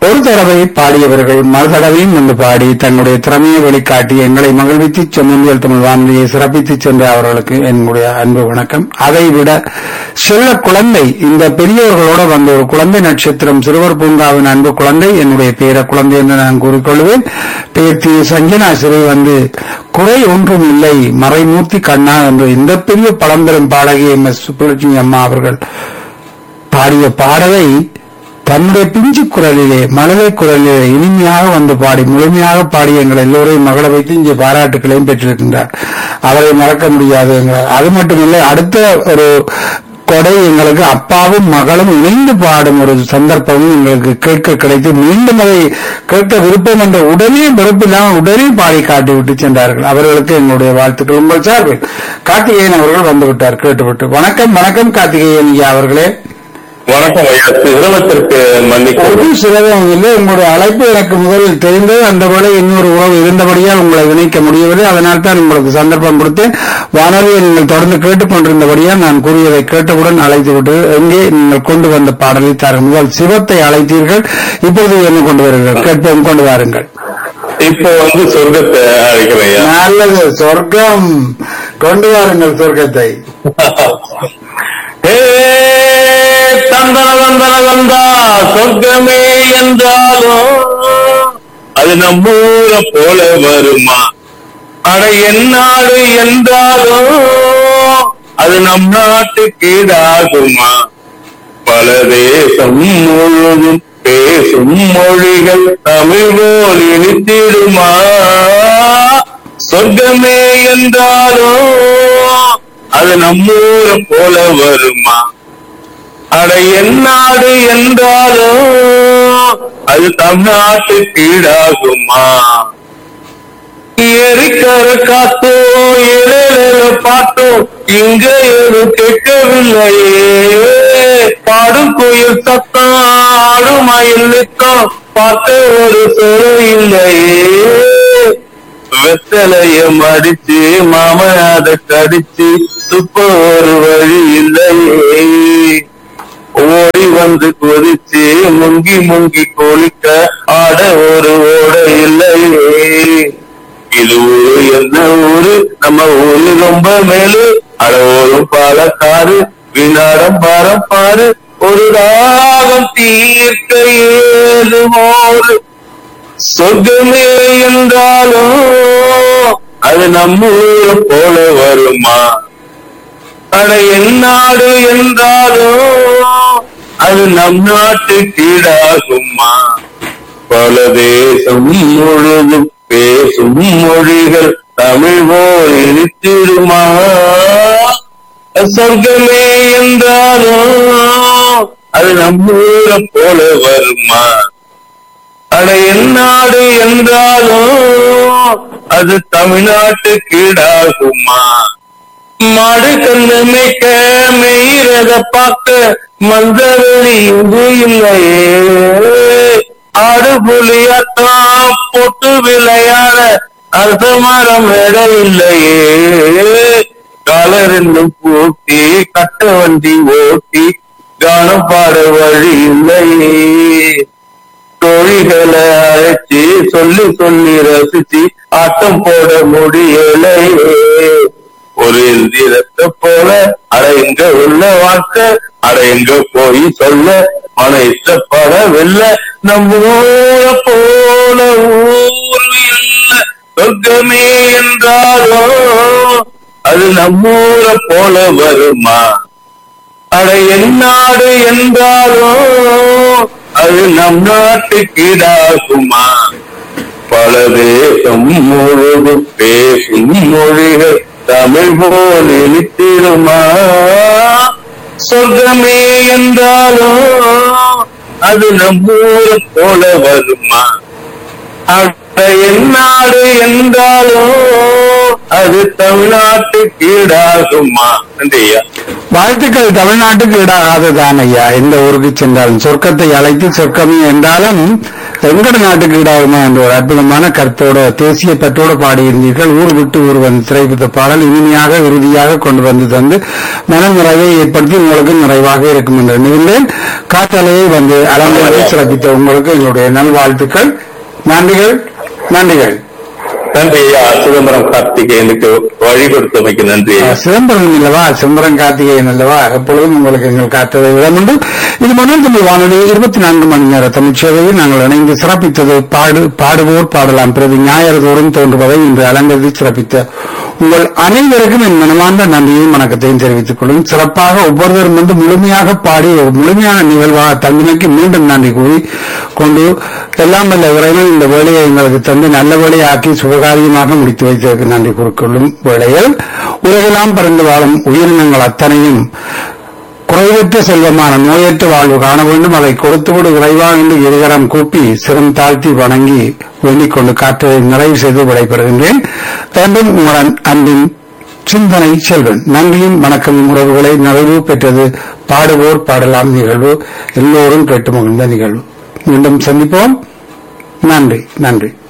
ஒரு தடவை பாடியவர்கள் மறு தடவையும் வந்து பாடி தன்னுடைய திறமையை வெளிக்காட்டி எங்களை மகிழ்வித்து செம்மொழியல் தமிழ் வானொலியை சிறப்பித்து சென்ற அவர்களுக்கு என்னுடைய அன்பு வணக்கம் அதை விட செல்ல குழந்தை இந்த பெரியவர்களோட வந்த ஒரு குழந்தை நட்சத்திரம் சிறுவர் பூங்காவின் அன்பு குழந்தை என்னுடைய பேர குழந்தை என்று நான் கூறிக்கொள்வேன் பேர் திரு சஞ்சனா சிறை வந்து குறை ஒன்றும் இல்லை மறைமூர்த்தி கண்ணா என்று இந்த பெரிய பழம்பெரும் பாடகி எம் எஸ் சுப்புலட்சுமி அம்மா அவர்கள் பாடிய பாடலை தன்னுடைய பிஞ்சு குரலிலே மழலை குரலிலே இனிமையாக வந்து பாடி முழுமையாக பாடி எங்கள் எல்லோரையும் மகள வைத்து இங்கே பாராட்டுகளையும் பெற்றிருக்கின்றார் அவரை மறக்க முடியாது எங்களால் அது மட்டுமில்லை அடுத்த ஒரு கொடை எங்களுக்கு அப்பாவும் மகளும் இணைந்து பாடும் ஒரு சந்தர்ப்பமும் எங்களுக்கு கேட்க கிடைத்து மீண்டும் அதை கேட்க விருப்பம் என்ற உடனே வெறுப்பில்லாமல் உடனே பாடி காட்டி விட்டு சென்றார்கள் அவர்களுக்கு எங்களுடைய வாழ்த்துக்கள் உங்கள் சார்பில் கார்த்திகேயன் அவர்கள் வந்துவிட்டார் கேட்டுவிட்டு வணக்கம் வணக்கம் கார்த்திகேயன் ஐயா அவர்களே வணக்கம் ஐயா சிரமத்திற்கு மன்னிக்கவும் ஒரு சிரமம் இல்லை உங்களுடைய அழைப்பு எனக்கு முதலில் தெரிந்தது அந்த வேளை இன்னொரு உறவு இருந்தபடியால் உங்களை இணைக்க முடியவில்லை அதனால் தான் உங்களுக்கு சந்தர்ப்பம் கொடுத்து வானொலியை நீங்கள் தொடர்ந்து கேட்டுக்கொண்டிருந்தபடியால் நான் கூறியதை கேட்டவுடன் அழைத்து விட்டு எங்கே நீங்கள் கொண்டு வந்த பாடலை தாருங்கள் முதல் சிவத்தை அழைத்தீர்கள் இப்பொழுது என்ன கொண்டு வருகிறீர்கள் கேட்போம் கொண்டு வாருங்கள் இப்போ வந்து சொர்க்கத்தை அழைக்கிறேன் ஐயா நல்லது சொர்க்கம் கொண்டு வாருங்கள் சொர்க்கத்தை ஏ, தந்தன தந்தன தந்தா சொர்க்கமே என்றாலும் அது நம்மூர போல வருமா அட என்னாடு என்றாலும் அது நம் நாட்டுக்கு ஈடாகுமா பல தேசம் முழுதும் பேசும் மொழிகள் தமிழ் போல் இனித்திடுமா சொர்க்கமே என்றாலும் அது நம்மூர போல வருமா அட என்னாடு என்றாலும் அது தமிழ்நாட்டுக்கு ஈடாகுமா எரிக்கர காத்தோ எழல பாட்டோ இங்க எதுவும் கேட்கவில்லையே பாடும் கோயில் சத்தம் ஆடும் மயில் நிற்கும் பார்க்க ஒரு சொல் இல்லையே வெத்தலைய மடிச்சு மாமன் அதை கடிச்சு துப்ப ஒரு வழி இல்லையே ஓடி வந்து கொதிச்சு முங்கி முங்கி கொளிக்க ஆட ஒரு ஓட இல்லையே இது ஊரு என்ன ஊரு நம்ம ஊரு ரொம்ப மேலு அட ஒரு பாலக்காரு வினாடம் பாரம் பாரு ஒரு ராகம் தீர்க்க ஏது மோரு சொர்க்கமே என்றாலும் அது நம்ம ஊரை போல வருமா அட எந்நாடு என்றாலும் அது நம் நாட்டு கீழாகுமா பல தேசம் முழுதும் பேசும் மொழிகள் தமிழ் போல் இருத்திடுமா சொர்க்கமே என்றாலும் அது நம்ம ஊரை போல வருமா அட எந்நாடு என்றாலும் அது தமிழ்நாட்டு கீழாகுமா மாடு கண்ணு மேய்க்க மெய்றத பார்க்க மந்தவெளி இங்கு இல்லையே ஆடு புலியாத்தான் போட்டு விளையாட அரச மரம் இடம் இல்லையே காலரெண்டும் பூட்டி கட்ட வண்டி ஓட்டி கானம் பாட வழி இல்லையே தோழிகளை அழைச்சி சொல்லி சொல்லி ரசிச்சு ஆட்டம் போட முடியலையே ஒரு எந்திரத்தை போல அட எங்க உள்ள வாழ்க்கை அட எங்க போய் சொல்ல மன இஷ்டப்படவில்லை நம்ம ஊரை போல ஊர் இல்ல சொர்க்கமே என்றாலும் அது நம்ம ஊரை போல வருமா அட எந்நாடு என்றாலும் அது நம் நாட்டுக்கு ஈடாகுமா பல தேசம் முழுதும் பேசும் மொழிகள் தமிழ் போல் இனித்திடுமா சொர்க்கமே என்றாலும் அது நம்மூரை போல வருமா அட எந்நாடு என்றாலும் அது தமிழ்நாட்டுக்கு ஈடாகுமா நன்றி ஐயா வாழ்த்துக்கள் தமிழ்நாட்டுக்கு ஈடாகாததான் ஐயா எந்த ஊருக்கு சென்றாலும் சொர்க்கத்தை அழைத்து சொர்க்கமே என்றாலும் எங்கட நாட்டுக்கு ஈடாகுமா என்ற ஒரு அற்புதமான கருத்தோட தேசிய பற்றோடு பாடியிருந்தீர்கள் ஊர் விட்டு ஊர் வந்து திரைப்பட பாடல் இனிமையாக இறுதியாக கொண்டு வந்து தந்து மன நிறைவை ஏற்படுத்தி உங்களுக்கு நிறைவாக இருக்கும் என்று நினைந்தேன் காற்றலையை வந்து அலங்கரை சிறப்பித்த உங்களுக்கு எங்களுடைய நல்வாழ்த்துக்கள் நன்றிகள் நன்றிகள் நன்றி ஐயா சிதம்பரம் கார்த்திகேயனுக்கு வழி கொடுத்தமைக்கு நன்றி ஐயா. சிதம்பரம் அல்லவா சிதம்பரம் கார்த்திகேயன் அல்லவா எப்பொழுதும் உங்களுக்கு எங்கள் காத்ததை விடமுண்டு இது மணல் தமிழ் வானொலி இருபத்தி நான்கு மணி நேர தமிழ் சேவையில் நாங்கள் இணைந்து சிறப்பித்தது பாடு பாடுவோர் பாடலாம் பிரதி ஞாயிறு தோறும் தோன்றுவதை இன்று அலங்கரித்து சிறப்பித்த உங்கள் அனைவருக்கும் என் மனமார்ந்த நன்றியையும் வணக்கத்தையும் தெரிவித்துக் கொள்ளும் சிறப்பாக ஒவ்வொருவரும் வந்து முழுமையாக பாடி ஒரு முழுமையான நிகழ்வாக தங்கினைக்கு மீண்டும் நன்றி கூறி கொண்டு எல்லாம் வல்ல இறைவன் இந்த வேலையை எங்களுக்கு தந்து நல்ல வேலையாக்கி சுபகாரியமாக முடித்து வைத்ததற்கு நன்றி கூறிக்கொள்ளும் வேளையில் உலகெல்லாம் பறந்து வாழும் உயிரினங்கள் அத்தனையும் குறைவற்ற செல்வமான நோயற்ற வாழ்வு காண வேண்டும் அதை கொடுத்துவிடு இறைவா என்று இருகரம் கூப்பி சிரம் தாழ்த்தி வணங்கி வேண்டிக் கொண்டு காற்றதை நிறைவு செய்து விடைபெறுகின்றேன் என்றும் உங்களுடன் அன்பின் சிந்தனை செல்வன் நன்றியும் வணக்கமும் உறவுகளை நிறைவு பெற்றது பாடுவோர் பாடலாம் நிகழ்வு எல்லோரும் கேட்டு மகிழ்ந்த நிகழ்வு மீண்டும் சந்திப்போம் நன்றி நன்றி